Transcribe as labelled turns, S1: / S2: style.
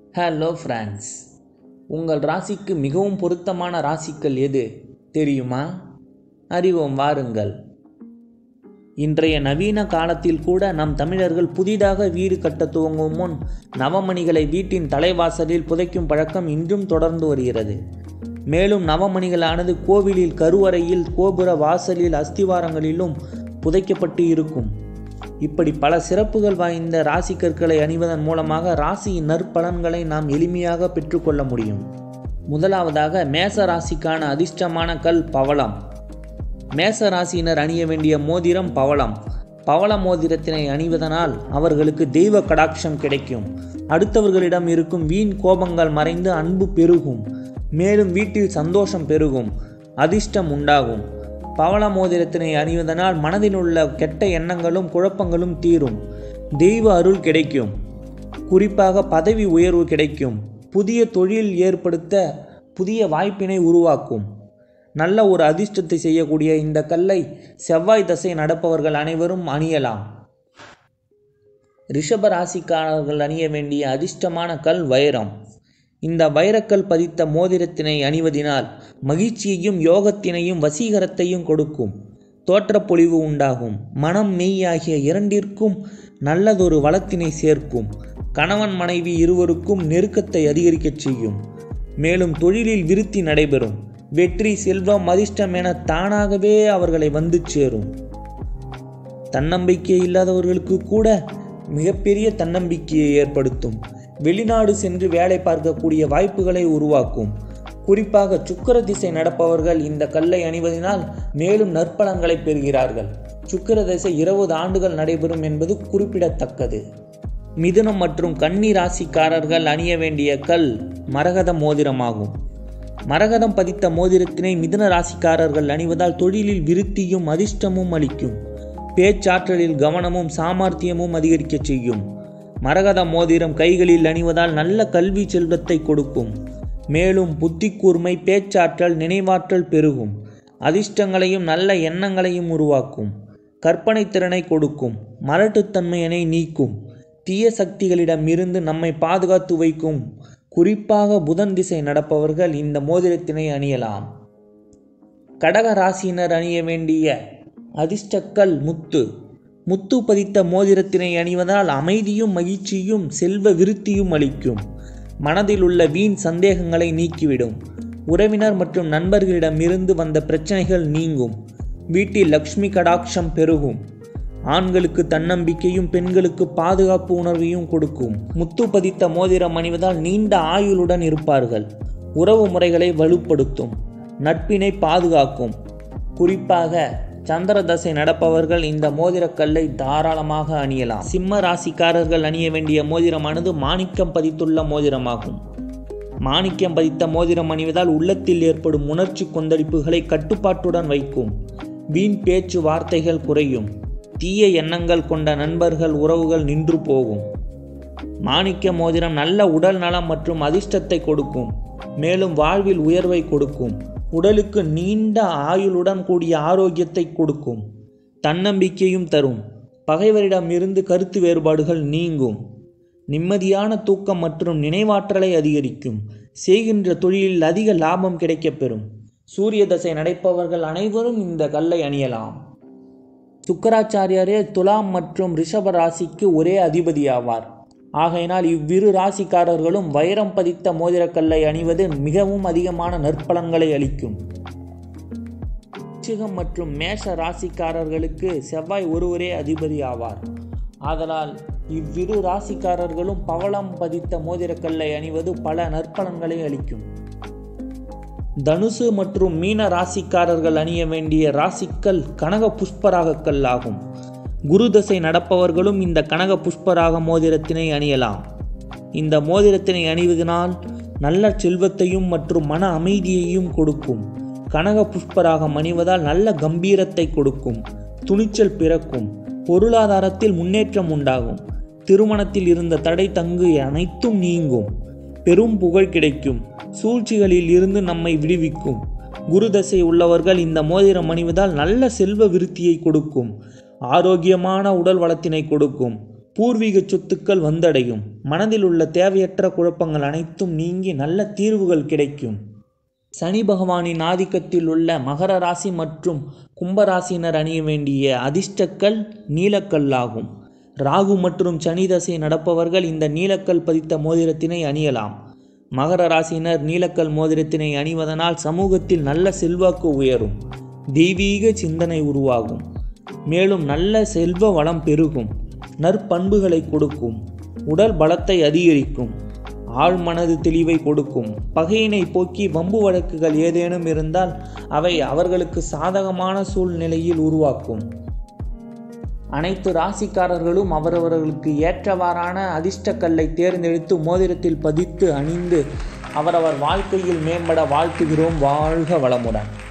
S1: hello friends உங்கள் ராசிக்கு மிகவும் பொருத்தமான ராசிக்கல் எது தெரியுமா அறிவோம் வாருங்கள் இன்றைய நவீன காலத்தில் கூட நம் தமிழர்கள் புதிதாக வீடு கட்ட துவங்கும் முன் நவமணிகளை வீட்டின் தலைவாசலில் புதைக்கும் பழக்கம் இன்றும் தொடர்ந்து வருகிறது மேலும் நவமணிகளானது கோவிலில் கருவறையில் கோபுர வாசலில் அஸ்திவாரங்களிலும் புதைக்கப்பட்டு இருக்கும் இப்படி பல சிறப்புகள் வாய்ந்த ராசி கற்களை அணிவதன் மூலமாக ராசியின் நற்பலன்களை நாம் எளிமையாக பெற்றுக்கொள்ள முடியும் முதலாவதாக மேச ராசிக்கான அதிர்ஷ்டமான கல் பவளம் மேச ராசியினர் அணிய வேண்டிய மோதிரம் பவளம் பவள மோதிரத்தினை அணிவதனால் அவர்களுக்கு தெய்வ கடாட்சம் கிடைக்கும் அடுத்தவர்களிடம் இருக்கும் வீண் கோபங்கள் மறைந்து அன்பு பெருகும் மேலும் வீட்டில் சந்தோஷம் பெருகும் அதிர்ஷ்டம் உண்டாகும் பவள மோதிரத்தினை அணிவதனால் மனதில் உள்ள கெட்ட எண்ணங்களும் குழப்பங்களும் தீரும் தெய்வ அருள் கிடைக்கும் குறிப்பாக பதவி உயர்வு கிடைக்கும் புதிய தொழில் ஏற்படுத்த புதிய வாய்ப்பினை உருவாக்கும் நல்ல ஒரு அதிர்ஷ்டத்தை செய்யக்கூடிய இந்த கல்லை செவ்வாய் தசை நடப்பவர்கள் அனைவரும் அணியலாம் ரிஷப ராசிக்காரர்கள் அணிய வேண்டிய அதிர்ஷ்டமான கல் வைரம் இந்த வைரக்கல் பதித்த மோதிரத்தினை அணிவதினால் மகிழ்ச்சியையும் யோகத்தினையும் வசீகரத்தையும் கொடுக்கும் தோற்றப்பொழிவு உண்டாகும் மனம் மெய் ஆகிய இரண்டிற்கும் நல்லதொரு வளத்தினை சேர்க்கும் கணவன் மனைவி இருவருக்கும் நெருக்கத்தை அதிகரிக்கச் செய்யும் மேலும் தொழிலில் விருத்தி நடைபெறும் வெற்றி செல்வம் அதிர்ஷ்டம் என தானாகவே அவர்களை வந்து சேரும் தன்னம்பிக்கை இல்லாதவர்களுக்கு கூட மிகப்பெரிய தன்னம்பிக்கையை ஏற்படுத்தும் வெளிநாடு சென்று வேலை பார்க்கக்கூடிய வாய்ப்புகளை உருவாக்கும் குறிப்பாக சுக்கர திசை நடப்பவர்கள் இந்த கல்லை அணிவதனால் மேலும் நற்பலன்களை பெறுகிறார்கள் சுக்கர திசை இருபது ஆண்டுகள் நடைபெறும் என்பது குறிப்பிடத்தக்கது மிதுனம் மற்றும் கன்னி ராசிக்காரர்கள் அணிய வேண்டிய கல் மரகத மோதிரமாகும் மரகதம் பதித்த மோதிரத்தினை மிதுன ராசிக்காரர்கள் அணிவதால் தொழிலில் விருத்தியும் அதிர்ஷ்டமும் அளிக்கும் பேச்சாற்றலில் கவனமும் சாமர்த்தியமும் அதிகரிக்கச் செய்யும் மரகத மோதிரம் கைகளில் அணிவதால் நல்ல கல்வி செல்வத்தை கொடுக்கும் மேலும் புத்தி கூர்மை பேச்சாற்றல் நினைவாற்றல் பெருகும் அதிர்ஷ்டங்களையும் நல்ல எண்ணங்களையும் உருவாக்கும் கற்பனை திறனை கொடுக்கும் மலட்டுத்தன்மையினை நீக்கும் தீய சக்திகளிடம் இருந்து நம்மை பாதுகாத்து வைக்கும் குறிப்பாக புதன் திசை நடப்பவர்கள் இந்த மோதிரத்தினை அணியலாம் கடக ராசியினர் அணிய வேண்டிய அதிர்ஷ்டக்கல் முத்து முத்து பதித்த மோதிரத்தினை அணிவதால் அமைதியும் மகிழ்ச்சியும் செல்வ விருத்தியும் அளிக்கும் மனதில் உள்ள வீண் சந்தேகங்களை நீக்கிவிடும் உறவினர் மற்றும் நண்பர்களிடம் இருந்து வந்த பிரச்சனைகள் நீங்கும் வீட்டில் லக்ஷ்மி கடாட்சம் பெருகும் ஆண்களுக்கு தன்னம்பிக்கையும் பெண்களுக்கு பாதுகாப்பு உணர்வையும் கொடுக்கும் முத்து பதித்த மோதிரம் அணிவதால் நீண்ட ஆயுளுடன் இருப்பார்கள் உறவு முறைகளை வலுப்படுத்தும் நட்பினை பாதுகாக்கும் குறிப்பாக சந்திர தசை நடப்பவர்கள் இந்த மோதிரக்கல்லை தாராளமாக அணியலாம் சிம்ம ராசிக்காரர்கள் அணிய வேண்டிய மோதிரமானது மாணிக்கம் பதித்துள்ள மோதிரமாகும் மாணிக்கம் பதித்த மோதிரம் அணிவதால் உள்ளத்தில் ஏற்படும் உணர்ச்சி கொந்தளிப்புகளை கட்டுப்பாட்டுடன் வைக்கும் வீண் பேச்சு வார்த்தைகள் குறையும் தீய எண்ணங்கள் கொண்ட நண்பர்கள் உறவுகள் நின்று போகும் மாணிக்க மோதிரம் நல்ல உடல் நலம் மற்றும் அதிர்ஷ்டத்தை கொடுக்கும் மேலும் வாழ்வில் உயர்வை கொடுக்கும் உடலுக்கு நீண்ட ஆயுளுடன் கூடிய ஆரோக்கியத்தை கொடுக்கும் தன்னம்பிக்கையும் தரும் பகைவரிடம் இருந்து கருத்து வேறுபாடுகள் நீங்கும் நிம்மதியான தூக்கம் மற்றும் நினைவாற்றலை அதிகரிக்கும் செய்கின்ற தொழிலில் அதிக லாபம் கிடைக்கப்பெறும் சூரிய தசை நடைப்பவர்கள் அனைவரும் இந்த கல்லை அணியலாம் சுக்கராச்சாரியாரே துலாம் மற்றும் ரிஷப ராசிக்கு ஒரே அதிபதி ஆவார் ஆகையினால் இவ்விரு ராசிக்காரர்களும் வைரம் பதித்த மோதிரக்கல்லை அணிவது மிகவும் அதிகமான நற்பலன்களை அளிக்கும் விருச்சிகம் மற்றும் மேஷ ராசிக்காரர்களுக்கு செவ்வாய் ஒருவரே அதிபதி ஆவார் ஆதலால் இவ்விரு ராசிக்காரர்களும் பவளம் பதித்த மோதிரக்கல்லை அணிவது பல நற்பலன்களை அளிக்கும் தனுசு மற்றும் மீன ராசிக்காரர்கள் அணிய வேண்டிய ராசிக்கல் கனக புஷ்பராக கல் ஆகும் குரு தசை நடப்பவர்களும் இந்த கனக புஷ்பராக மோதிரத்தினை அணியலாம் இந்த மோதிரத்தினை அணிவதனால் நல்ல செல்வத்தையும் மற்றும் மன அமைதியையும் கொடுக்கும் கனக புஷ்பராகம் அணிவதால் நல்ல கம்பீரத்தை கொடுக்கும் துணிச்சல் பிறக்கும் பொருளாதாரத்தில் முன்னேற்றம் உண்டாகும் திருமணத்தில் இருந்த தடை தங்கு அனைத்தும் நீங்கும் பெரும் புகழ் கிடைக்கும் சூழ்ச்சிகளில் இருந்து நம்மை விடுவிக்கும் குரு தசை உள்ளவர்கள் இந்த மோதிரம் அணிவதால் நல்ல செல்வ விருத்தியை கொடுக்கும் ஆரோக்கியமான உடல் வளத்தினை கொடுக்கும் பூர்வீக சொத்துக்கள் வந்தடையும் மனதில் உள்ள தேவையற்ற குழப்பங்கள் அனைத்தும் நீங்கி நல்ல தீர்வுகள் கிடைக்கும் சனி பகவானின் ஆதிக்கத்தில் உள்ள மகர ராசி மற்றும் கும்பராசினர் அணிய வேண்டிய அதிர்ஷ்டக்கல் நீலக்கல் ஆகும் ராகு மற்றும் சனி தசை நடப்பவர்கள் இந்த நீலக்கல் பதித்த மோதிரத்தினை அணியலாம் மகர ராசியினர் நீலக்கல் மோதிரத்தினை அணிவதனால் சமூகத்தில் நல்ல செல்வாக்கு உயரும் தெய்வீக சிந்தனை உருவாகும் மேலும் நல்ல செல்வ வளம் பெருகும் நற்பண்புகளை கொடுக்கும் உடல் பலத்தை அதிகரிக்கும் ஆழ்மனது தெளிவை கொடுக்கும் பகையினை போக்கி வம்பு வழக்குகள் ஏதேனும் இருந்தால் அவை அவர்களுக்கு சாதகமான சூழ்நிலையில் உருவாக்கும் அனைத்து ராசிக்காரர்களும் அவரவர்களுக்கு ஏற்றவாறான அதிர்ஷ்டக்கல்லை தேர்ந்தெடுத்து மோதிரத்தில் பதித்து அணிந்து அவரவர் வாழ்க்கையில் மேம்பட வாழ்த்துகிறோம் வாழ்க வளமுடன்